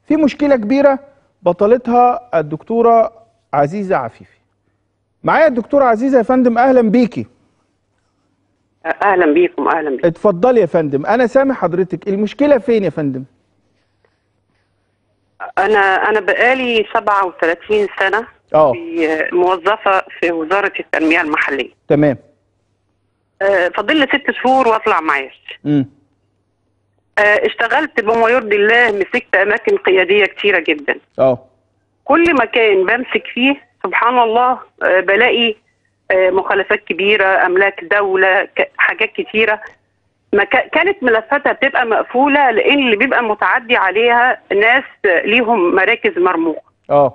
في مشكله كبيره بطلتها الدكتوره عزيزه عفيفي معايا الدكتوره عزيزه يا فندم اهلا بيكي اهلا بيكم اهلا بيكم اتفضلي يا فندم انا سامع حضرتك المشكله فين يا فندم انا انا بقالي 37 سنه اه في موظفه في وزاره التنميه المحليه تمام آه، فاضل لي ست شهور واطلع معاش امم آه، اشتغلت بما يرضي الله مسكت اماكن قياديه كتيره جدا اه كل مكان بمسك فيه سبحان الله آه، بلاقي آه، مخالفات كبيره املاك دوله ك- حاجات كتيره ما كا- كانت ملفاتها بتبقى مقفوله لان اللي بيبقى متعدي عليها ناس آه، ليهم مراكز مرموقه اه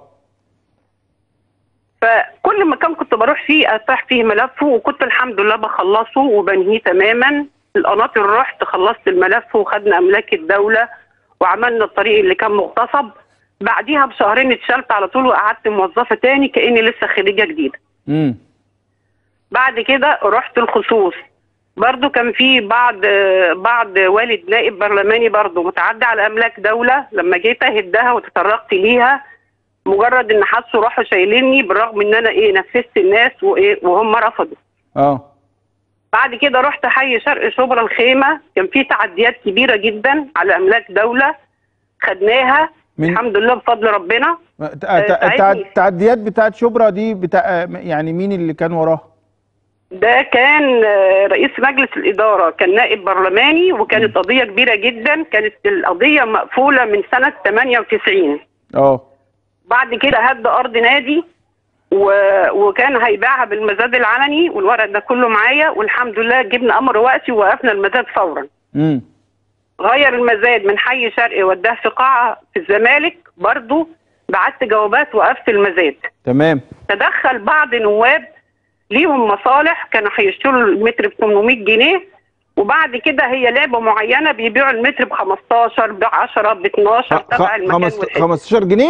فكل مكان كنت بروح فيه افتح فيه ملفه وكنت الحمد لله بخلصه وبنهيه تماما القناطر رحت خلصت الملف وخدنا املاك الدوله وعملنا الطريق اللي كان مغتصب بعديها بشهرين اتشلت على طول وقعدت موظفه تاني كاني لسه خريجه جديده امم بعد كده رحت الخصوص برضو كان في بعض بعض والد نائب برلماني برضو متعدى على املاك دوله لما جيت اهدها وتطرقت ليها مجرد ان حسوا راحوا شايليني بالرغم ان انا ايه نفذت الناس وايه وهم رفضوا اه بعد كده رحت حي شرق شبرا الخيمه كان في تعديات كبيره جدا على املاك دوله خدناها من- الحمد لله بفضل ربنا ت- ت- ساعدني. التعديات بتاعت شبرا دي بتاع يعني مين اللي كان وراها ده كان آه، رئيس مجلس الإدارة كان نائب برلماني وكانت قضية كبيرة جدا كانت القضية مقفولة من سنة 98 اه بعد كده هد أرض نادي و... وكان هيبيعها بالمزاد العلني والورق ده كله معايا والحمد لله جبنا أمر وقتي ووقفنا المزاد فورا امم غير المزاد من حي شرقي وداه في قاعة في الزمالك برضو بعت جوابات وقفت المزاد تمام تدخل بعض نواب ليهم مصالح كانوا هيشتروا المتر ب 800 جنيه وبعد كده هي لعبه معينه بيبيعوا المتر ب 15 ب 10 ب 12 تبع المكان خمس- والحته 15 جنيه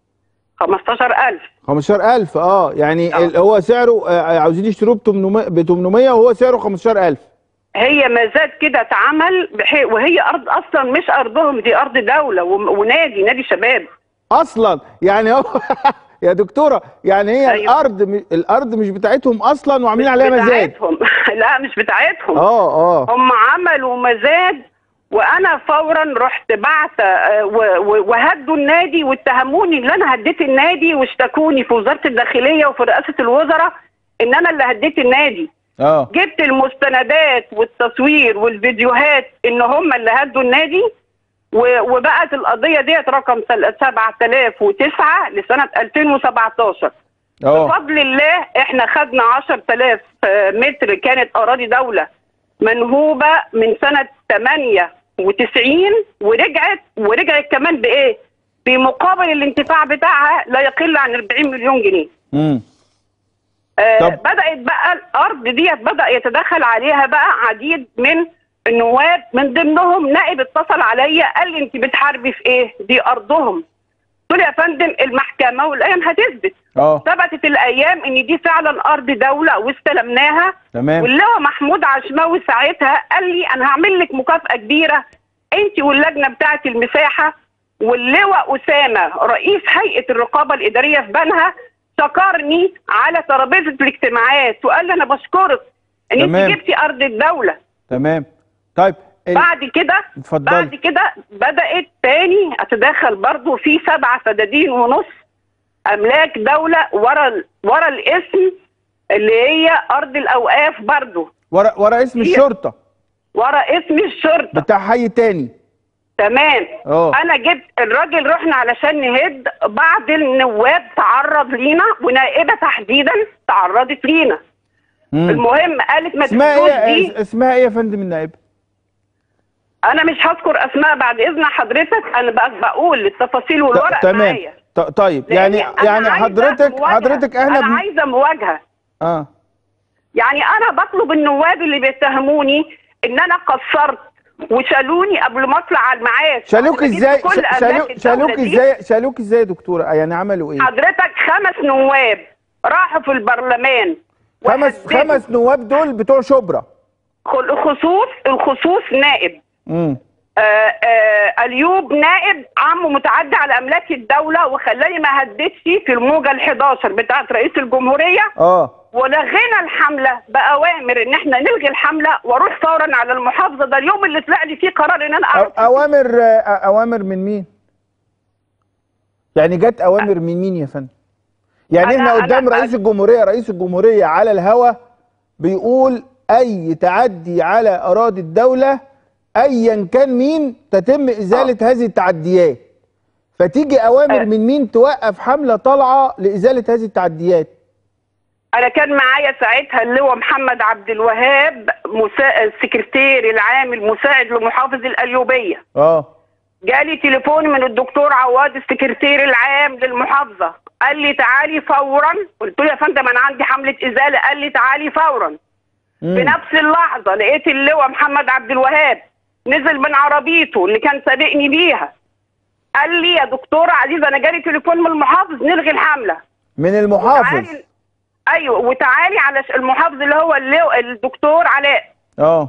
15000 15000 اه يعني آه. ال- هو سعره آه، عاوزين يشتروه ب 800 ب 800 وهو سعره 15000 هي مزاد كده اتعمل بحي... وهي ارض اصلا مش ارضهم دي ارض دوله و... ونادي نادي شباب اصلا يعني هو يا دكتوره يعني هي أيوة. الارض م- الارض مش بتاعتهم اصلا وعاملين عليها مزاد بتاعتهم لا مش بتاعتهم اه اه هم عملوا مزاد وانا فورا رحت بعت آه، و- و- وهدوا النادي واتهموني ان انا هديت النادي واشتكوني في وزاره الداخليه وفي رئاسه الوزراء ان انا اللي هديت النادي اه جبت المستندات والتصوير والفيديوهات ان هم اللي هدوا النادي و- وبقت القضيه ديت رقم سل- 7009 لسنه 2017 اه بفضل الله احنا خدنا 10000 متر كانت اراضي دوله منهوبه من سنه 98 ورجعت ورجعت كمان بايه؟ بمقابل الانتفاع بتاعها لا يقل عن 40 مليون جنيه. امم آه طب. بدات بقى الارض ديت بدا يتدخل عليها بقى عديد من النواب من ضمنهم نائب اتصل عليا قال لي انت بتحاربي في ايه؟ دي ارضهم. قلت له يا فندم المحكمه والايام هتثبت. اه ثبتت الايام ان دي فعلا ارض دوله واستلمناها تمام واللواء محمود عشماوي ساعتها قال لي انا هعمل لك مكافاه كبيره انت واللجنه بتاعه المساحه واللواء اسامه رئيس هيئه الرقابه الاداريه في بنها شكرني على ترابيزه الاجتماعات وقال لي انا بشكرك ان تمام. انت جبتي ارض الدوله تمام طيب ال- بعد كده اتفضلي. بعد كده بدات تاني اتدخل برضو في سبعة فدادين ونص املاك دوله ورا ال- ورا الاسم اللي هي ارض الاوقاف برضو ورا ورا اسم هي- الشرطه ورا اسم الشرطه بتاع حي تاني تمام اه. انا جبت الراجل رحنا علشان نهد بعض النواب تعرض لينا ونائبه تحديدا تعرضت لينا مم. المهم قالت ما اسمها تدوش ايه دي اسمها ايه يا فندم النائب انا مش هذكر اسماء بعد اذن حضرتك انا بقى بقول التفاصيل والورق ت- تمام معايا ط- طيب لأني يعني أنا يعني عايزة حضرتك مواجهة. حضرتك احنا انا بن... عايزه مواجهه اه يعني انا بطلب النواب اللي بيتهموني ان انا قصرت وشالوني قبل ما اطلع على المعاش شالوك أنا جبت ازاي كل ش- أملاك شالوك الدولة شالوك دي. ازاي شالوك ازاي يا دكتوره يعني عملوا ايه حضرتك خمس نواب راحوا في البرلمان خمس وحددوا خمس نواب دول بتوع شبرا خل- الخصوص الخصوص نائب امم آه آه اليوب نائب عمه متعدي على املاك الدوله وخلاني ما هددش في الموجه ال11 بتاعه رئيس الجمهوريه اه ولغينا الحمله باوامر ان احنا نلغي الحمله واروح فورا على المحافظه ده اليوم اللي طلع لي فيه قرار ان انا أو- اعرف اوامر آه، اوامر من مين يعني جت اوامر من مين يا فندم يعني أنا- احنا قدام أنا- رئيس الجمهوريه رئيس الجمهوريه على الهوا بيقول اي تعدي على اراضي الدوله ايا كان مين تتم ازاله هذه التعديات فتيجي اوامر آه. من مين توقف حمله طالعه لازاله هذه التعديات انا كان معايا ساعتها اللواء محمد عبد الوهاب مسا... السكرتير العام المساعد لمحافظ القليوبيه اه جالي تليفون من الدكتور عواد السكرتير العام للمحافظه قال لي تعالي فورا قلت له يا فندم انا عندي حمله ازاله قال لي تعالي فورا في مم. نفس اللحظه لقيت اللواء محمد عبد الوهاب نزل من عربيته اللي كان سابقني بيها قال لي يا دكتوره عزيزه انا جالي تليفون من المحافظ نلغي الحمله من المحافظ تعالي ايوه وتعالي على ش- المحافظ اللي هو اللو... الدكتور علاء اه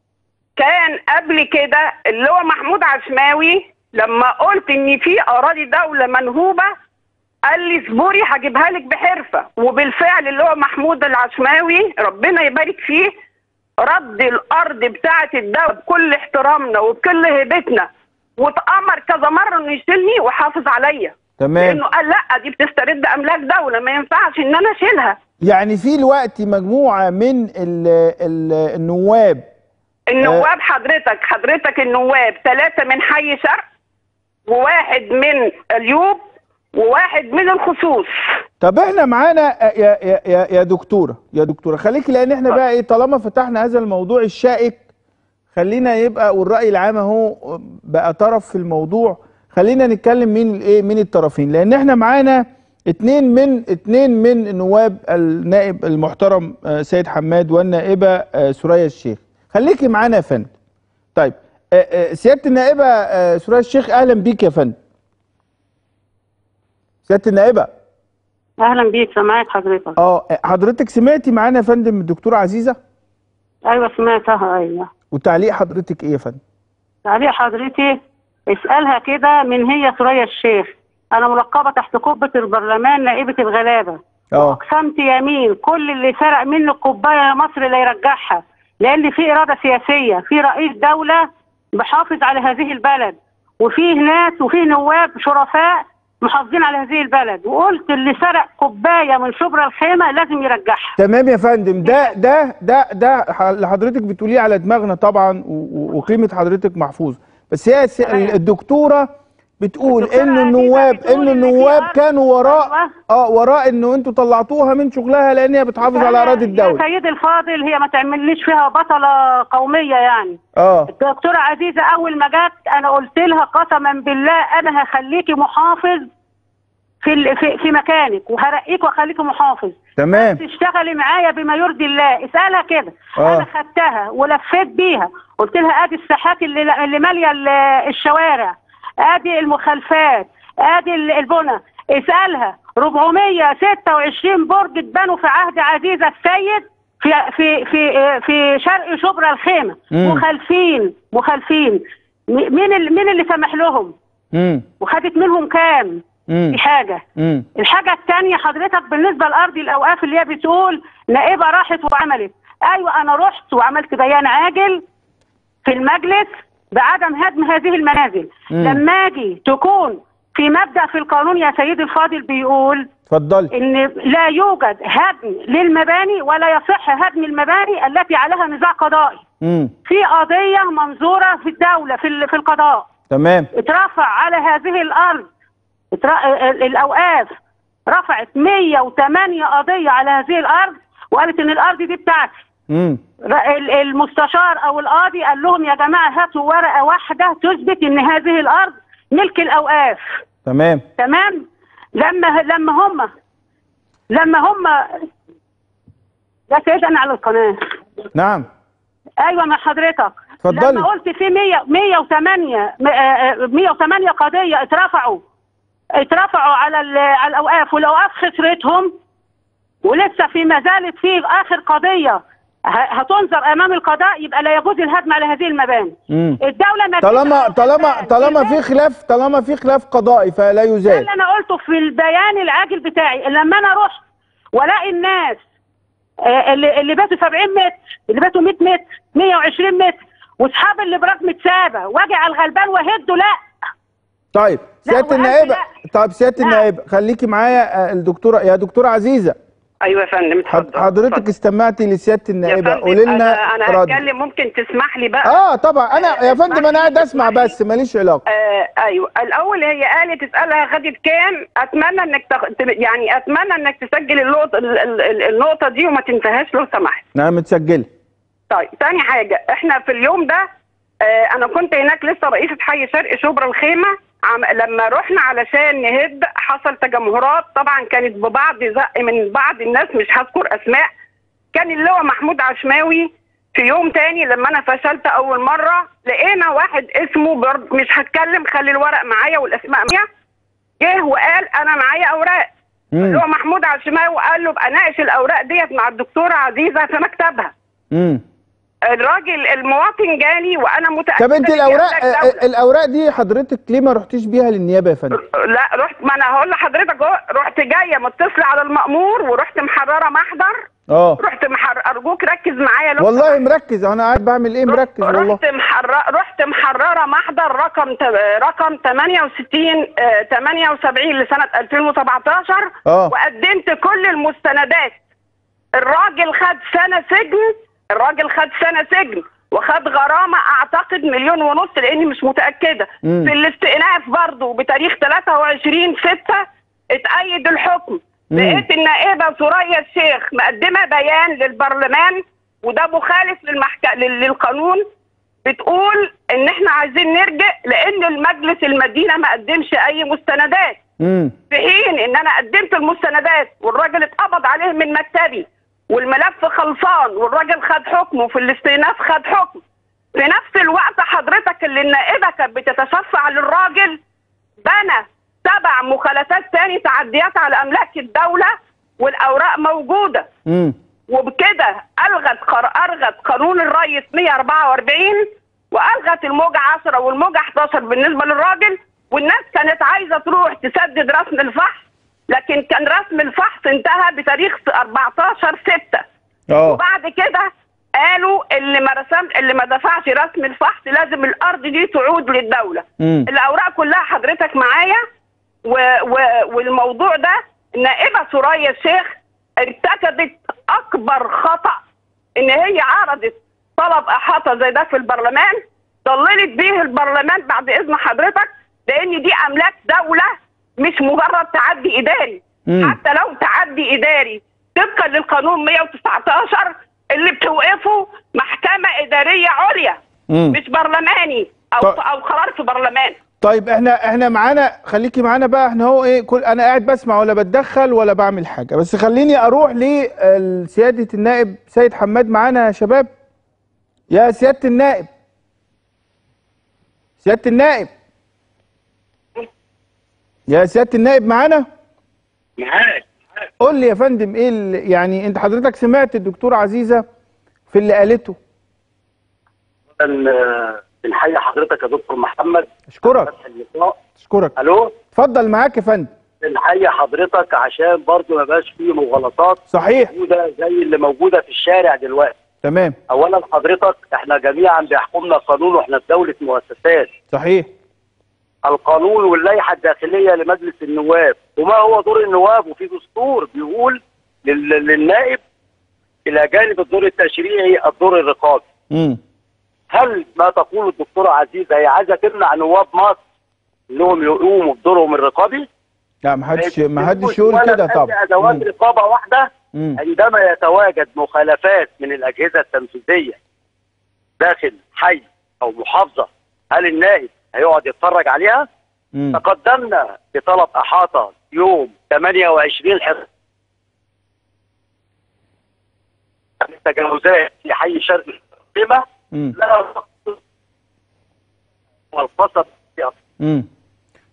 كان قبل كده اللي هو محمود عشماوي لما قلت ان في اراضي دوله منهوبه قال لي اصبري هجيبها لك بحرفه وبالفعل اللي هو محمود العشماوي ربنا يبارك فيه رد الارض بتاعه الدوله بكل احترامنا وبكل هيبتنا واتامر كذا مره انه يشيلني وحافظ عليا تمام لانه قال لا دي بتسترد املاك دوله ما ينفعش ان انا اشيلها يعني في الوقت مجموعه من ال ال النواب النواب حضرتك حضرتك النواب ثلاثة من حي شرق وواحد من اليوب وواحد من الخصوص طب احنا معانا يا يا يا, يا دكتوره يا دكتوره خليك لان احنا بقى ايه طالما فتحنا هذا الموضوع الشائك خلينا يبقى والراي العام اهو بقى طرف في الموضوع خلينا نتكلم مين الايه مين الطرفين لان احنا معانا اتنين من اتنين من نواب النائب المحترم آه، سيد حماد والنائبه آه، سوريا الشيخ خليكي معانا يا فندم طيب آه، آه، سياده النائبه آه، سوريا الشيخ اهلا بيك يا فندم سياده النائبه اهلا بيك سامعك حضرتك اه حضرتك سمعتي معانا يا فندم الدكتوره عزيزه ايوه سمعتها ايوه وتعليق حضرتك ايه يا فندم تعليق حضرتي اسالها كده من هي ثريا الشيخ انا ملقبه تحت قبه البرلمان نائبه الغلابه اه اقسمت يمين كل اللي سرق مني الكوبايه مصر لا يرجعها لان في اراده سياسيه في رئيس دوله بحافظ على هذه البلد وفيه ناس وفيه نواب شرفاء محافظين على هذه البلد وقلت اللي سرق كوبايه من شبرا الخيمه لازم يرجعها تمام يا فندم ده ده ده ده ح- اللي حضرتك بتقوليه على دماغنا طبعا و- و- وقيمه حضرتك محفوظ بس هي الس- تمام. الدكتوره بتقول الدكتورة ان عزيزة النواب بتقول ان إن في النواب أرض- كانوا وراء أيوة. اه وراء انه انتوا طلعتوها من شغلها لان هي بتحافظ على اراضي يا الدوله سيدي الفاضل هي ما تعمليش فيها بطلة قومية يعني اه الدكتورة عزيزة أول ما جت أنا قلت لها قسما بالله أنا هخليكي محافظ في ال- في, في مكانك وهرقيك واخليكي محافظ تمام تشتغلي معايا بما يرضي الله اسالها كده آه. انا خدتها ولفيت بيها قلت لها ادي الساحات اللي اللي ماليه ال- الشوارع ادي المخالفات ادي ال- البنى اسالها 426 برج اتبنوا في عهد عزيزه السيد في في في في شرق شبرا الخيمه مم. مخالفين مخالفين م- مين ال- مين اللي سمح لهم امم وخدت منهم كام امم دي حاجه امم الحاجة التانية حضرتك بالنسبة لأرض الأوقاف اللي هي بتقول نائبة راحت وعملت أيوة أنا رحت وعملت بيان عاجل في المجلس بعدم هدم هذه المنازل مم. لما أجي تكون في مبدأ في القانون يا سيدي الفاضل بيقول اتفضلي إن لا يوجد هدم للمباني ولا يصح هدم المباني التي عليها نزاع قضائي امم في قضية منظورة في الدولة في ال- في القضاء تمام اترفع على هذه الارض اتر- ال- الاوقاف رفعت 108 قضيه على هذه الارض وقالت ان الارض دي بتاعتي امم ر- ال- المستشار او القاضي قال لهم يا جماعه هاتوا ورقه واحده تثبت ان هذه الارض ملك الاوقاف تمام تمام لما لما هم لما هم يا سيدي انا على القناه نعم ايوه مع حضرتك اتفضلي. لما قلت في 100 108 م- آه، آه، 108 قضيه اترفعوا اترفعوا على ال- على الاوقاف والاوقاف خسرتهم ولسه في ما زالت في اخر قضيه ه- هتنظر امام القضاء يبقى لا يجوز الهدم على هذه المباني مم. الدوله ما طالما طالما طالما في خلاف طالما في خلاف قضائي فلا ده يزال اللي انا قلته في البيان العاجل بتاعي لما انا رحت والاقي الناس آه، اللي اللي باتوا 70 متر اللي باتوا 100 متر 120 متر واصحاب اللي براك متسابه واجي على الغلبان وهده لا طيب لا، سياده وقلت النائبه لا. طيب سياده لا. النائبه خليكي معايا آه، الدكتوره يا دكتوره عزيزه ايوه يا فندم حض- اتفضل حضرتك اتفضل. استمعتي لسياده يا النائبه فندم، قولي لنا انا انا رد هتكلم ممكن تسمح لي بقى اه طبعا انا يا فندم انا قاعد اسمع اسمحي. بس ماليش علاقه آه ايوه الاول هي قالت اسالها خدت كام اتمنى انك تخ... ت- يعني اتمنى انك تسجل النقطه ال- ال- ال- النقطه دي وما تنساهاش لو سمحت انا متسجله طيب تاني حاجه احنا في اليوم ده آه انا كنت هناك لسه رئيسه حي شرق شبرا الخيمه عم لما رحنا علشان نهد حصل تجمهرات طبعا كانت ببعض زق من بعض الناس مش هذكر اسماء كان اللواء محمود عشماوي في يوم تاني لما انا فشلت اول مره لقينا واحد اسمه برضه مش هتكلم خلي الورق معايا والاسماء معايا جه وقال انا معايا اوراق مم. اللي هو محمود عشماوي قال له ابقى ناقش الاوراق ديت مع الدكتوره عزيزه في مكتبها امم الراجل المواطن جالي وانا متاكده طب انت إن دي الاوراق أملاك آه، دولة. الاوراق دي حضرتك ليه ما رحتيش بيها للنيابه يا فندم لا رحت ما انا هقول لحضرتك اهو رحت جايه متصله على المأمور ورحت محرره محضر اه رحت محر ارجوك ركز معايا لو والله مركز انا قاعد بعمل ايه مركز والله رحت محرر رحت محرره محضر رقم ت... رقم 68 آه، 78 لسنه 2017 آه. وقدمت كل المستندات الراجل خد سنه سجن الراجل خد سنه سجن وخد غرامه اعتقد مليون ونص لاني مش متاكده مم. في الاستئناف برضه بتاريخ 23 6 اتأيد الحكم مم. لقيت النائبه ثريا الشيخ مقدمه بيان للبرلمان وده مخالف للمحك... لل- للقانون بتقول ان احنا عايزين نرجع لان المجلس المدينه ما قدمش اي مستندات امم في حين ان انا قدمت المستندات والراجل اتقبض عليه من مكتبي والملف خلصان والراجل خد حكمه في الاستئناف خد حكم في نفس الوقت حضرتك اللي النائبه كانت بتتشفع للراجل بنى سبع مخالفات تاني تعديات على املاك الدوله والاوراق موجوده امم وبكده الغت قر... الغت قانون الرئيس 144 والغت الموجة 10 والموجة 11 بالنسبه للراجل والناس كانت عايزه تروح تسدد رسم الفحص لكن كان رسم الفحص انتهى بتاريخ 14 6 اه وبعد كده قالوا اللي ما رسم اللي ما دفعش رسم الفحص لازم الارض دي تعود للدوله امم الاوراق كلها حضرتك معايا و... و... والموضوع ده النائبه ثريا الشيخ ارتكبت اكبر خطا ان هي عرضت طلب احاطه زي ده في البرلمان ضللت بيه البرلمان بعد اذن حضرتك لان دي املاك دوله مش مجرد تعدي اداري مم. حتى لو تعدي اداري طبقا للقانون 119 اللي بتوقفه محكمه اداريه عليا مم. مش برلماني او طيب. او قرار في برلمان طيب احنا احنا معانا خليكي معانا بقى احنا هو ايه كل انا قاعد بسمع ولا بتدخل ولا بعمل حاجه بس خليني اروح لسياده النائب سيد حماد معانا يا شباب يا سياده النائب سياده النائب يا سياده النائب معانا معاك قول لي يا فندم ايه اللي يعني انت حضرتك سمعت الدكتوره عزيزه في اللي قالته طبعاً، بنحيي حضرتك يا دكتور محمد اشكرك فتح اللقاء اشكرك الو اتفضل معاك يا فندم بنحيي حضرتك عشان برضو ما بقاش فيه مغالطات صحيح موجوده زي اللي موجوده في الشارع دلوقتي تمام اولا حضرتك احنا جميعا بيحكمنا قانون واحنا في دوله مؤسسات صحيح القانون واللائحه الداخليه لمجلس النواب وما هو دور النواب وفي دستور بيقول لل- للنائب الى جانب الدور التشريعي الدور الرقابي امم هل ما تقول الدكتوره عزيزه هي عايزه تمنع نواب مصر انهم يقوموا بدورهم الرقابي؟ لا ما حدش ما حدش يقول يقول ولا كده بأي طبعا ادوات مم. رقابه واحده مم. عندما يتواجد مخالفات من الاجهزه التنفيذيه داخل حي او محافظه هل النائب هيقعد يتفرج عليها؟ مم. تقدمنا بطلب احاطه يوم 28 حزب التجاوزات في حي شرق القمه مم. لا والقصب مم.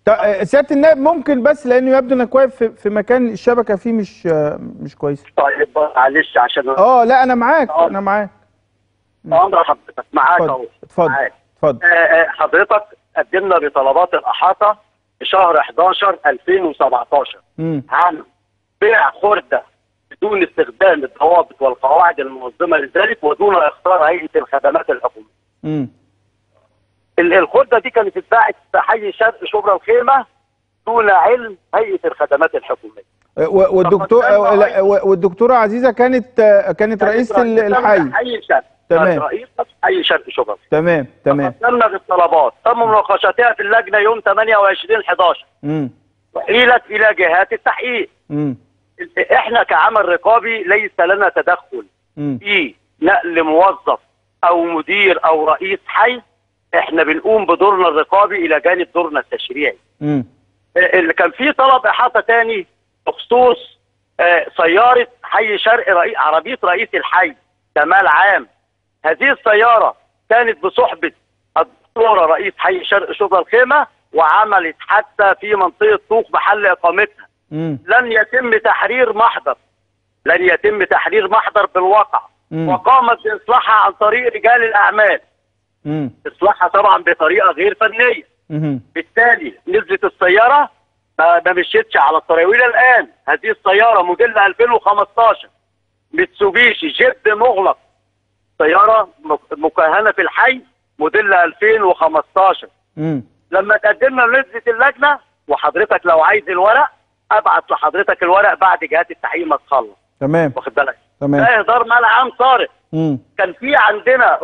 ط- آه، سياده النائب ممكن بس لانه يبدو انك واقف في, في مكان الشبكه فيه مش آه، مش كويسه طيب معلش عشان اه لا انا معاك آه. انا معاك امر حضرتك معاك اهو اتفضل اتفضل معاك. اتفضل آه، آه، حضرتك قدمنا بطلبات الاحاطه في شهر 11 2017 امم عن بيع خرده بدون استخدام الضوابط والقواعد المنظمه لذلك ودون اختار هيئه الخدمات الحكوميه. امم ال- الخرده دي كانت اتباعت في حي شرق شبرا الخيمه دون علم هيئه الخدمات الحكوميه. و- والدكتور فقد آه، كان لا، و- والدكتوره عزيزه كانت آه، كانت رئيسه ال- الحي حي شرق تمام. كانت رئيسه حي شرق شبرا تمام تمام قدمنا بالطلبات تم مناقشتها في اللجنه يوم 28 11 امم وحيلت الى جهات التحقيق امم احنا كعمل رقابي ليس لنا تدخل امم في نقل موظف او مدير او رئيس حي احنا بنقوم بدورنا الرقابي الى جانب دورنا التشريعي امم اللي كان في طلب احاطه تاني بخصوص آه، سياره حي شرق رئيس عربيه رئيس الحي كمال عام هذه السياره كانت بصحبه الدكتوره رئيس حي شرق شبرا الخيمه وعملت حتى في منطقه طوق محل اقامتها امم لن يتم تحرير محضر لن يتم تحرير محضر بالواقع مم. وقامت باصلاحها عن طريق رجال الاعمال امم اصلاحها طبعا بطريقه غير فنيه امم بالتالي نزلت السياره ما ما مشيتش على الطريق والى الان هذه السياره موديل 2015 ميتسوبيشي جيب مغلق سياره مك- مكهنه في الحي موديل 2015 امم لما تقدمنا لنزلة اللجنه وحضرتك لو عايز الورق ابعت لحضرتك الورق بعد جهات التحقيق ما تخلص تمام واخد بالك تمام ده اهدار مال عام صارف امم كان في عندنا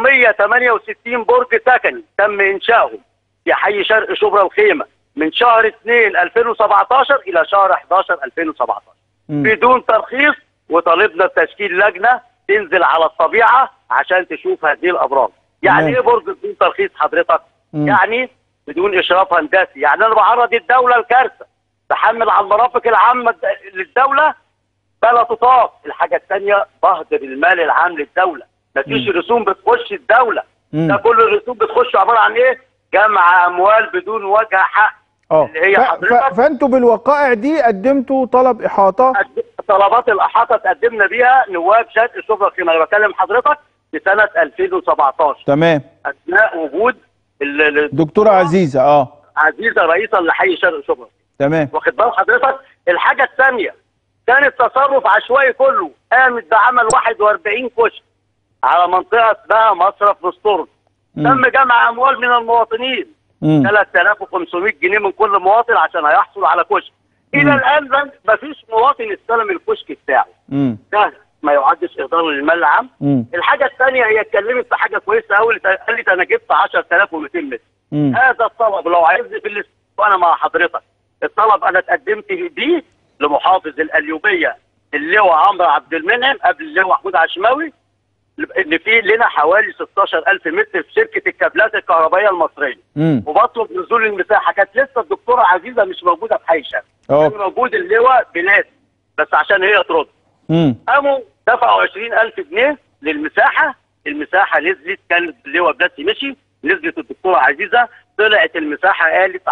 468 برج سكني تم انشائهم في حي شرق شبرا الخيمه من شهر 2 2017 الى شهر 11 2017 مم. بدون ترخيص وطالبنا بتشكيل لجنه تنزل على الطبيعه عشان تشوف هذه الابراج يعني تمام. ايه برج بدون ترخيص حضرتك مم. يعني بدون اشراف هندسي يعني انا بعرض الدوله لكارثه بحمل على المرافق العامه الد- للدوله فلا تطاق الحاجه الثانيه بهدر المال العام للدوله مفيش رسوم بتخش الدوله مم. ده كل الرسوم بتخش عباره عن ايه جمع اموال بدون وجه حق اه اللي هي ف- حضرتك ف- فانتوا بالوقائع دي قدمتوا طلب احاطه قد- طلبات الاحاطه تقدمنا بيها نواب شرق الشبرا الخيمه انا بكلم حضرتك في سنه 2017 تمام اثناء وجود ال- ال- دكتوره عزيزه اه عزيزه رئيسا لحي شرق شبرا تمام واخد بال حضرتك الحاجه الثانيه كان التصرف عشوائي كله قامت بعمل 41 كشك على منطقه اسمها مصرف نسطور مم. تم جمع اموال من المواطنين مم. 3500 جنيه من كل مواطن عشان هيحصل على كشك الى مم. الان لم- مفيش مواطن استلم الكشك بتاعه مم. ده ما يعدش اهدار للمال العام مم. الحاجه الثانيه هي اتكلمت في حاجه كويسه قوي قالت انا جبت 10200 متر مم. هذا الطلب لو عايزني في الاستوديو وانا مع حضرتك الطلب انا اتقدمت بيه لمحافظ القليوبيه اللواء عمرو عبد المنعم قبل اللواء محمود عشماوي ان في لنا حوالي 16000 متر في شركه الكابلات الكهربائيه المصريه مم. وبطلب نزول المساحه كانت لسه الدكتوره عزيزه مش موجوده في حي شرق اه كان موجود اللواء بلاد بس عشان هي ترد مم. قاموا دفعوا 20000 جنيه للمساحه المساحه نزلت كانت اللواء بلاتي مشي نزلت الدكتوره عزيزه طلعت المساحه قالت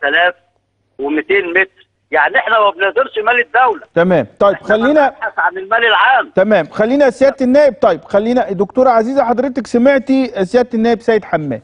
10200 متر يعني احنا ما بنقدرش مال الدوله تمام طيب احنا خلينا بنبحث عن المال العام تمام خلينا سياده النائب طيب خلينا دكتوره عزيزه حضرتك سمعتي سياده النائب سيد حماد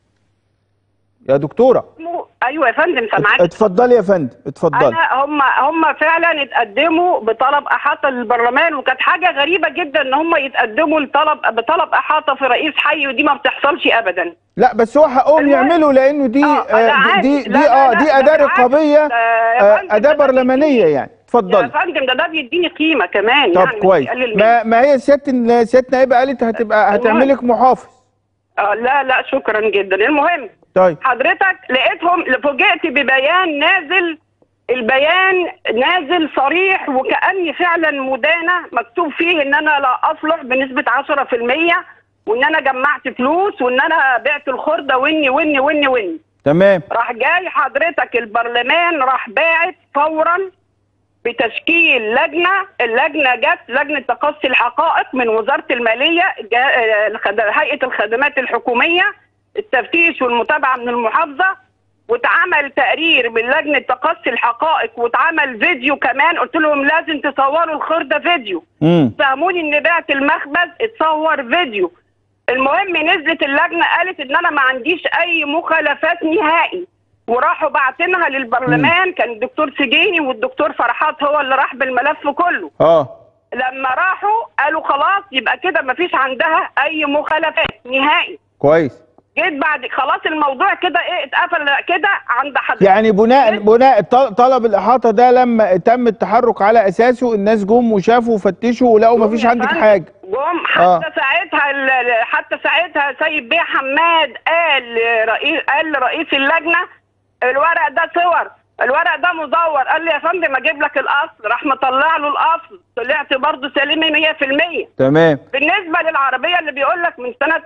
يا دكتوره مو- ايوه يا فندم سامعاك اتفضلي يا فندم اتفضلي انا هم هم فعلا اتقدموا بطلب احاطه للبرلمان وكانت حاجه غريبه جدا ان هم يتقدموا لطلب بطلب احاطه في رئيس حي ودي ما بتحصلش ابدا لا بس هو حقهم المهم- يعملوا لانه دي آه، آه أنا دي عارف. دي, لا، دي لا، اه لا، دي ده اداه بالعكس. رقابيه ده يا آه فندم اداه ده ده برلمانيه يعني يا اتفضلي فندم ده ده بيديني قيمه كمان طب يعني مش كويس بيقلل مني. ما ما هي سياده ال- سياده نائبه قالت هتبقى هتعملك محافظ آه لا لا شكرا جدا المهم طيب حضرتك لقيتهم فوجئت ببيان نازل البيان نازل صريح وكأني فعلا مدانة مكتوب فيه ان انا لا اصلح بنسبة 10% وان انا جمعت فلوس وان انا بعت الخردة واني واني واني واني تمام راح جاي حضرتك البرلمان راح باعت فورا بتشكيل لجنه، اللجنه جت لجنه تقصي الحقائق من وزاره الماليه جا- آه، الخد- هيئه الخدمات الحكوميه التفتيش والمتابعه من المحافظه واتعمل تقرير من لجنه تقصي الحقائق واتعمل فيديو كمان قلت لهم لازم تصوروا الخير ده فيديو امم فهموني ان بعت المخبز اتصور فيديو المهم نزلت اللجنه قالت ان انا ما عنديش اي مخالفات نهائي وراحوا باعتينها للبرلمان كان الدكتور سجيني والدكتور فرحات هو اللي راح بالملف كله اه لما راحوا قالوا خلاص يبقى كده ما فيش عندها اي مخالفات نهائي كويس جيت بعد خلاص الموضوع كده ايه اتقفل كده عند حضرتك يعني بناء بناء ط- طلب الاحاطه ده لما تم التحرك على اساسه الناس جم وشافوا وفتشوا ولقوا ما فيش يا عندك فندم، حاجه جم حتى آه. ساعتها ال- ال- حتى ساعتها سيد بيه حماد قال لرئيس قال لرئيس اللجنه الورق ده صور الورق ده مزور قال لي يا فندم اجيب لك الاصل راح مطلع له الاصل طلعت برضه سليمه 100% تمام بالنسبه للعربيه اللي بيقول لك من سنه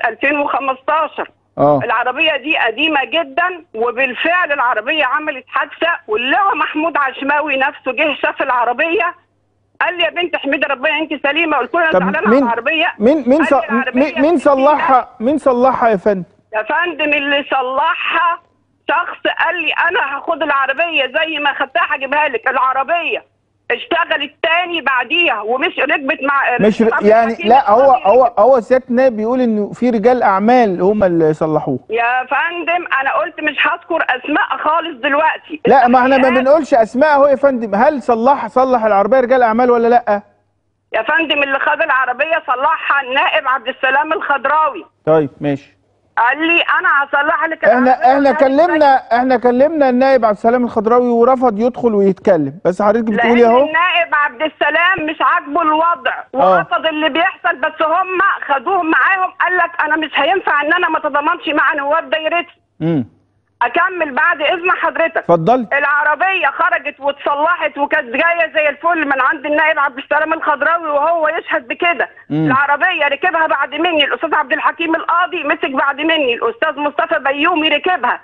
2015 اه العربية دي قديمة جدا وبالفعل العربية عملت حادثة واللواء محمود عشماوي نفسه جه شاف العربية قال لي يا بنت احمدي ربنا انت سليمة قلت له انا طب زعلانة على مين العربية مين مين قال ص... لي العربية مين مين جديدة. صلحها مين صلحها يا فندم يا فندم اللي صلحها شخص قال لي انا هاخد العربية زي ما خدتها هجيبها لك العربية اشتغلت تاني بعديها ومش ركبت مع مش ر... ركبت يعني مكينة لا هو فاضية. هو هو سياده النائب بيقول انه في رجال اعمال هم اللي صلحوه يا فندم انا قلت مش هذكر اسماء خالص دلوقتي لا ما احنا ما التحقيقات- بنقولش اسماء اهو يا فندم هل صلح صلح العربيه رجال اعمال ولا لا يا فندم اللي خد العربيه صلحها النائب عبد السلام الخضراوي طيب ماشي قال لي انا هصلح لك احنا العربية احنا ولا كلمنا احنا كلمنا النائب عبد السلام الخضراوي ورفض يدخل ويتكلم بس حضرتك بتقولي لان اهو النائب عبد السلام مش عاجبه الوضع آه. ورفض اللي بيحصل بس هم خدوهم معاهم قال لك انا مش هينفع ان انا ما اتضامنش مع نواب دايرتي امم اكمل بعد اذن حضرتك اتفضلي العربيه خرجت واتصلحت وكانت جايه زي الفل من عند النائب عبد السلام الخضراوي وهو يشهد بكده مم. العربيه ركبها بعد مني الاستاذ عبد الحكيم القاضي مسك بعد مني الاستاذ مصطفى بيومي ركبها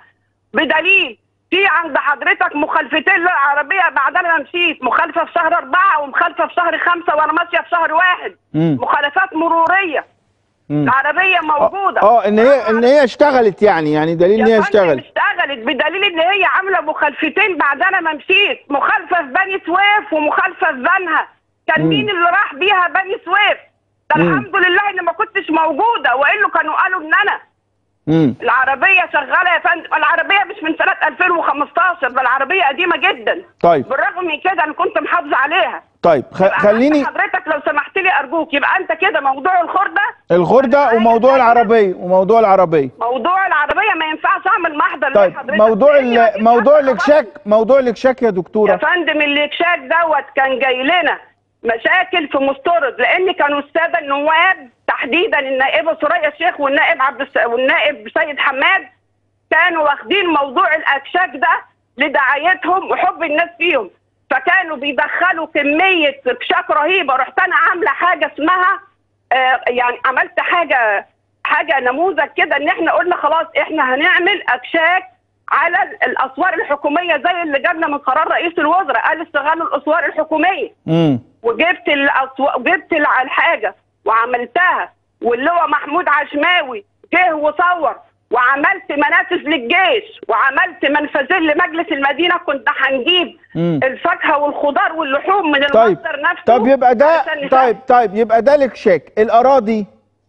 بدليل في عند حضرتك مخالفتين للعربيه بعد انا ما مشيت مخالفه في شهر اربعه ومخالفه في شهر خمسه وانا ماشيه في شهر واحد مم. مخالفات مروريه مم. العربيه موجوده اه ان هي ان هي اشتغلت يعني يعني دليل ان هي يا فندم اشتغلت اشتغلت بدليل ان هي عامله مخالفتين بعد انا ما مشيت مخالفه في بني سويف ومخالفه في بنها كان مم. مين اللي راح بيها بني سويف ده مم. الحمد لله ان ما كنتش موجوده والا كانوا قالوا ان انا امم العربيه شغاله يا فندم العربيه مش من سنه 2015 ده العربيه قديمه جدا طيب بالرغم من كده انا كنت محافظه عليها طيب خ... يبقى خليني حضرتك لو سمحت لي ارجوك يبقى انت كده موضوع الخرده الغرده وموضوع العربيه وموضوع العربيه موضوع العربيه ما ينفعش اعمل محضر طيب لحضرتك. موضوع لأن ما ال... فيش موضوع حد خبرني. الاكشاك موضوع الاكشاك يا يا دكتوره فندم الاكشاك دوت كان جاي لنا مشاكل في مسترد لان كانوا الساده النواب تحديدا النائبه سوريا الشيخ والنائب عبد الس... والنائب سيد حماد كانوا واخدين موضوع الاكشاك ده لدعايتهم وحب الناس فيهم فكانوا بيدخلوا كميه اكشاك رهيبه رحت انا عامله حاجه اسمها آه يعني عملت حاجه حاجه نموذج كده ان احنا قلنا خلاص احنا هنعمل اكشاك على ال- الاسوار الحكوميه زي اللي جابنا من قرار رئيس الوزراء قال استغلوا الاسوار الحكوميه امم وجبت الأسو... جبت الع- الحاجه وعملتها واللواء محمود عشماوي جه وصور وعملت منافذ للجيش وعملت منفذين لمجلس المدينه كنت هنجيب مم. الفاكهه والخضار واللحوم من طيب المصدر نفسه طب يبقى ده علشان نساعد. طيب طيب يبقى ده الاكشاك الاراضي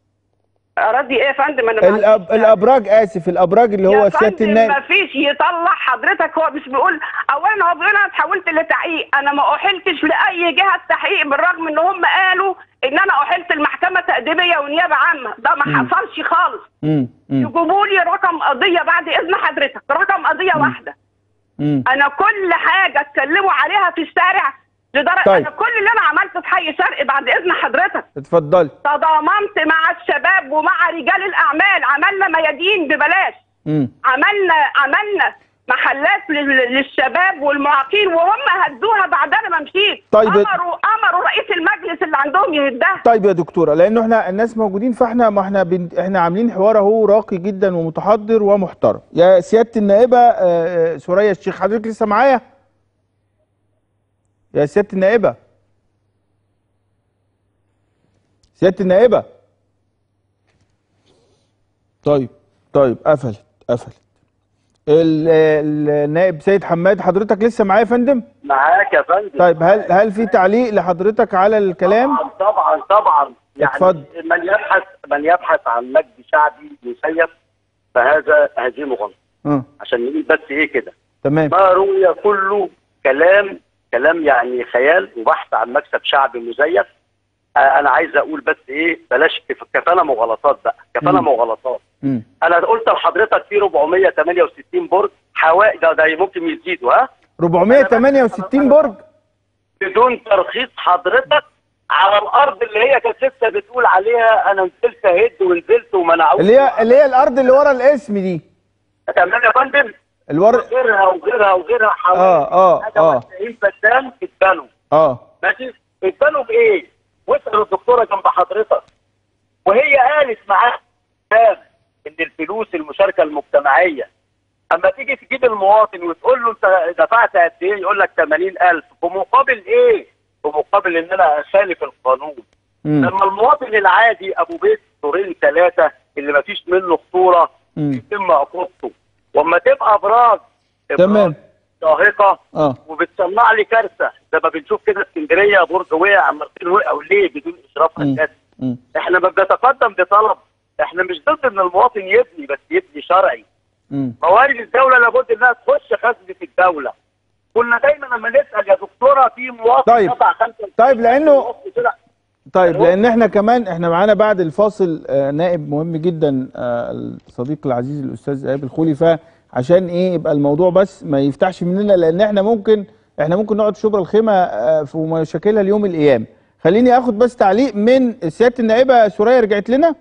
اراضي ايه يا فندم انا ما الأب... عنديش- الابراج اسف الابراج اللي هو سياده النائب ما فيش يطلع حضرتك هو مش بيقول اولا هو بيقول انا اتحولت لتحقيق انا ما احلتش لاي جهه تحقيق بالرغم ان هم قالوا ان انا احلت المحكمه تاديبيه ونيابه عامه ده ما حصلش خالص امم امم يجيبوا لي رقم قضيه بعد اذن حضرتك رقم قضيه واحده امم انا كل حاجه اتكلموا عليها في الشارع لدرجه طيب. انا كل اللي انا عملته في حي شرقي بعد اذن حضرتك اتفضلي تضامنت مع الشباب ومع رجال الاعمال عملنا ميادين ببلاش امم عملنا عملنا محلات لل- للشباب والمعاقين وهم هدوها بعد انا ما مشيت طيب. امروا امروا رئيس المجلس اللي عندهم يهدها طيب يا دكتوره لانه احنا الناس موجودين فاحنا ما احنا بن... احنا عاملين حوار اهو راقي جدا ومتحضر ومحترم يا سياده النائبه آه، آه، سوريا الشيخ حضرتك لسه معايا يا سياده النائبه سياده النائبه طيب طيب قفلت قفلت ال- النائب سيد حماد حضرتك لسه معايا يا فندم معاك يا فندم طيب هل هل في تعليق لحضرتك على الكلام طبعا طبعا طبعا يعني اتفضل. من يبحث من يبحث عن مجد شعبي مسيف فهذا هذه مغالطه اه عشان نقول بس ايه كده تمام ما روي كله كلام كلام يعني خيال وبحث عن مكسب شعبي مزيف آه، انا عايز اقول بس ايه بلاش كف- كفانا مغالطات بقى كفانا مم. مغالطات مم. انا قلت لحضرتك في 468 برج حوائي ده ده ممكن يزيدوا ها 468 برج بدون ترخيص حضرتك على الارض اللي هي كانت لسه بتقول عليها انا نزلت هد ونزلت ومنعوني اللي هي اللي هي الارض اللي ورا الاسم دي تمام يا فندم الور وغيرها وغيرها وغيرها حوالي اه اه حاجه اه و90 فدان اتبنوا اه ماشي اتبنوا بايه؟ واسال الدكتوره جنب حضرتك وهي قالت معاك كلام ان الفلوس المشاركه المجتمعيه اما تيجي تجيب المواطن وتقول له انت دفعت قد ايه يقول لك 80000 بمقابل ايه؟ بمقابل ان انا اخالف القانون مم. لما المواطن العادي ابو بيت دورين ثلاثه اللي ما فيش منه خطوره مم. يتم عقوبته واما تبقى ابراج تمام. إبراج شاهقه اه وبتصنع لي كارثه زي ما بنشوف كده اسكندريه برج وقع مرتين وقعوا ليه بدون اشراف مم. هندسي مم. احنا ما بنتقدم بطلب احنا مش ضد ان المواطن يبني بس يبني شرعي مم. موارد الدوله لابد انها تخش خزنه الدوله كنا دايما لما نسال يا دكتوره في مواطن طيب. قطع خمسة طيب، لأنه- طلع طيب ألو؟ لان احنا كمان احنا معانا بعد الفاصل آه، نائب مهم جدا آه، الصديق العزيز الاستاذ اياب الخولي فعشان ايه يبقى الموضوع بس ما يفتحش مننا لان احنا ممكن احنا ممكن نقعد في شبرا الخيمه آه، في مشاكلها اليوم القيام خليني اخد بس تعليق من سياده النائبه سوريا رجعت لنا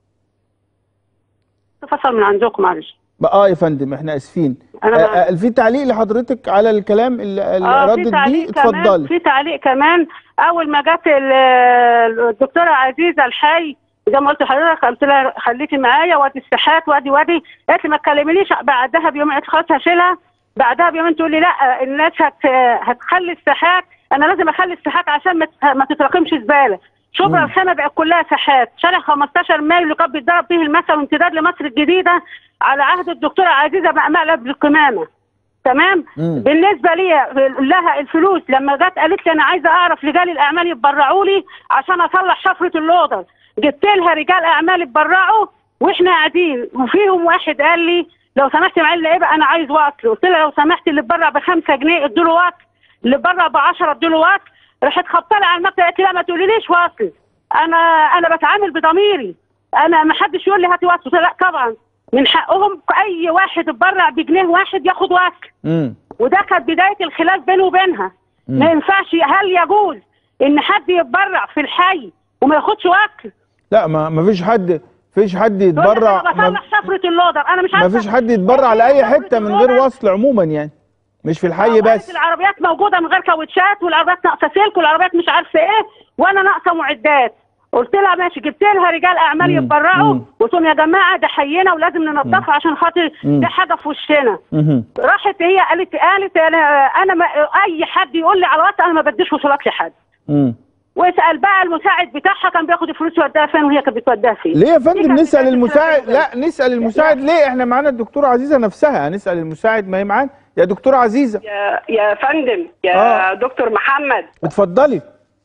فصل من عندكم معلش بقى اه يا فندم احنا اسفين أنا آه، معاك. آه، في تعليق لحضرتك على الكلام اللي اللي اه في ردت بيه تعليق كمان اتفضلي في تعليق كمان اول ما جت ال- الدكتوره عزيزه الحي زي ما قلت لحضرتك قلت لها خليكي معايا وادي الساحات وادي وادي قالت لي ما تكلمنيش بعدها بيومين قلت خلاص هشيلها بعدها بيومين تقول لي لا الناس هت هتخلي الساحات انا لازم اخلي الساحات عشان ما ت- ما تتراكمش زباله شبرا مم. الخيمه بقت كلها ساحات شارع 15 مايو اللي كان بيتضرب فيه المثل وامتداد لمصر الجديده على عهد الدكتوره عزيزه مقلب بالقمامه تمام مم. بالنسبه لي لها الفلوس لما جت قالت لي انا عايزه اعرف رجال الاعمال يتبرعوا لي عشان اصلح شفره اللودر جبت لها رجال اعمال يتبرعوا واحنا قاعدين وفيهم واحد قال لي لو سمحت يا معلم ايه بقى انا عايز وصل قلت لها لو سمحت اللي اتبرع بخمسة جنيه ادوا له وصل اللي اتبرع ب 10 ادوا له وصل راحت خبطه لي على المكتب قالت لي لا ما تقوليليش وصل انا انا بتعامل بضميري انا ما حدش يقول لي هاتي وصل قلت لها لا طبعا من حقهم اي واحد اتبرع بجنيه واحد ياخد وصل مم. وده كانت بدايه الخلاف بينه وبينها مم. ما ينفعش هل يجوز ان حد يتبرع في الحي وما ياخدش وكل لا ما ما فيش حد فيش حد يقول لك يتبرع انا ما- بصلح شفره اللودر انا مش ما عارفه فيش حد يتبرع لاي حته من غير وصل عموما يعني مش في الحي وقالت بس العربيات موجوده من غير كاوتشات والعربيات ناقصه سلك والعربيات مش عارفه ايه وانا ناقصه معدات قلت لها ماشي جبت لها رجال اعمال مم. يتبرعوا مم. قلت لهم يا جماعه ده حينا ولازم ننضفها عشان خاطر مم. ده حاجه في وشنا مهم. راحت هي قالت قالت انا انا ما اي حد يقول لي على وقت انا ما بديش وصولات لحد مم. واسال بقى المساعد بتاعها كان بياخد الفلوس يوديها فين وهي كانت بتوديها فين ليه يا دي فندم كانت نسال بداية المساعد الخلاف لا نسال المساعد ليه احنا معانا الدكتوره عزيزه نفسها هنسال المساعد ما هي معانا يا دكتوره عزيزه يا يا فندم يا آه. دكتور محمد اتفضلي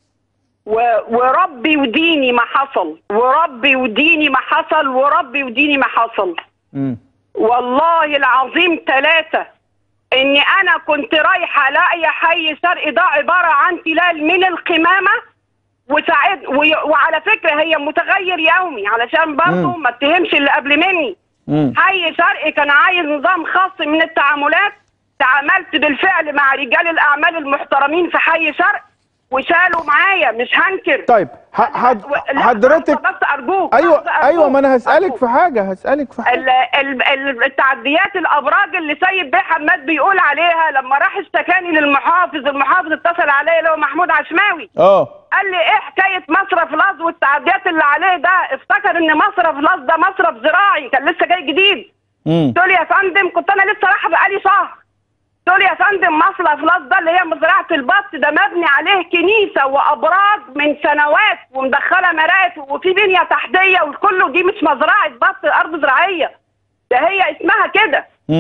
و- وربي وديني ما حصل وربي وديني ما حصل وربي وديني ما حصل مم. والله العظيم ثلاثة اني انا كنت رايحة الاقي حي شرقي ده عبارة عن تلال من القمامة وساعد وي- وعلى فكرة هي متغير يومي علشان برضه مم. ما اتهمش اللي قبل مني مم. حي شرقي كان عايز نظام خاص من التعاملات تعاملت بالفعل مع رجال الاعمال المحترمين في حي شرق وشالوا معايا مش هنكر طيب ح- حد و- لا، حضرتك بس ارجوك ايوه بس أرجوك. ايوه ما انا هسالك أرجوك. في حاجه هسالك في حاجه ال- ال- ال- التعديات الابراج اللي سيد بيه حماد بيقول عليها لما راح اشتكاني للمحافظ المحافظ اتصل عليا اللي هو محمود عشماوي اه قال لي ايه حكايه مصرف لاز والتعديات اللي عليه ده افتكر ان مصرف لاز ده مصرف زراعي كان لسه جاي جديد مم. قلت له يا فندم كنت انا لسه رايحه بقالي شهر قلت له يا فندم مصرف لاز ده اللي هي مزرعه البط ده مبني عليه كنيسه وابراج من سنوات ومدخله مرافق وفي بنيه تحتيه وكله دي مش مزرعه بط ارض زراعيه ده هي اسمها كده مم.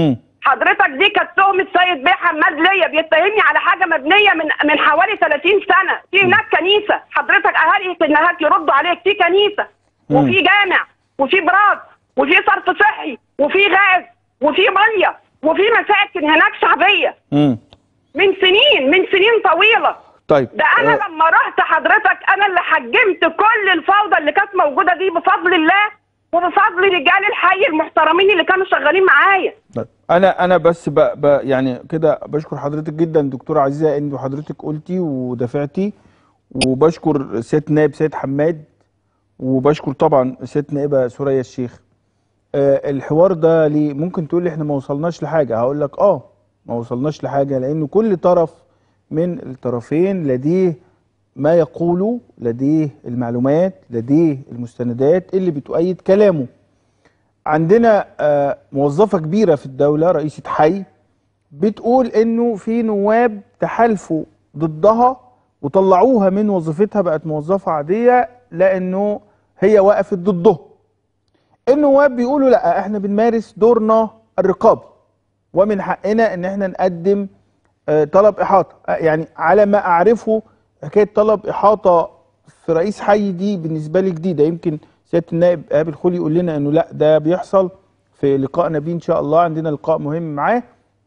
حضرتك دي كانت تهمه سيد بيه حماد ليا بيتهمني على حاجه مبنيه من من حوالي 30 سنه في هناك كنيسه حضرتك اهالي هناك يردوا عليك في كنيسه وفي جامع وفي براز وفي صرف صحي وفي غاز وفي ميه وفي مساكن هناك شعبيه مم. من سنين من سنين طويله طيب ده انا آه، لما رحت حضرتك انا اللي حجمت كل الفوضى اللي كانت موجوده دي بفضل الله وبفضل رجال الحي المحترمين اللي كانوا شغالين معايا طيب انا انا بس ب ب يعني كده بشكر حضرتك جدا دكتوره عزيزه ان حضرتك قلتي ودافعتي وبشكر سياده النائب سيد حماد وبشكر طبعا سياده النائبه سوريا الشيخ آه الحوار ده ليه ممكن تقول لي احنا ما وصلناش لحاجه هقول لك اه ما وصلناش لحاجه لان كل طرف من الطرفين لديه ما يقوله لديه المعلومات لديه المستندات اللي بتؤيد كلامه عندنا آه، موظفة كبيرة في الدولة رئيسة حي بتقول انه في نواب تحالفوا ضدها وطلعوها من وظيفتها بقت موظفة عادية لانه هي وقفت ضده النواب بيقولوا لا احنا بنمارس دورنا الرقابي ومن حقنا ان احنا نقدم آه، طلب احاطه آه، يعني على ما اعرفه حكايه طلب احاطه في رئيس حي دي بالنسبه لي جديده يمكن سياده النائب ايهاب الخولي يقول لنا انه لا ده بيحصل في لقائنا بيه ان شاء الله عندنا لقاء مهم معاه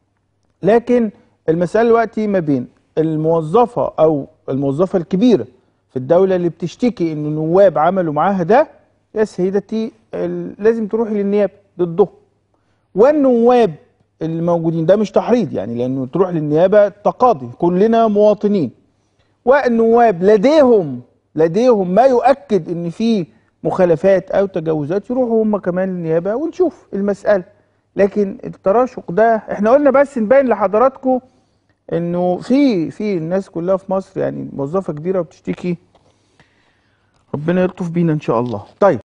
لكن المساله دلوقتي ما بين الموظفه او الموظفه الكبيره في الدوله اللي بتشتكي ان النواب عملوا معاها ده يا سيدتي ال- لازم تروحي للنيابه ضده والنواب اللي موجودين ده مش تحريض يعني لانه تروح للنيابه تقاضي كلنا مواطنين والنواب لديهم لديهم ما يؤكد ان في مخالفات او تجاوزات يروحوا هم كمان للنيابه ونشوف المساله لكن التراشق ده احنا قلنا بس نبين لحضراتكم انه في في الناس كلها في مصر يعني موظفه كبيره وبتشتكي ربنا يلطف بينا ان شاء الله طيب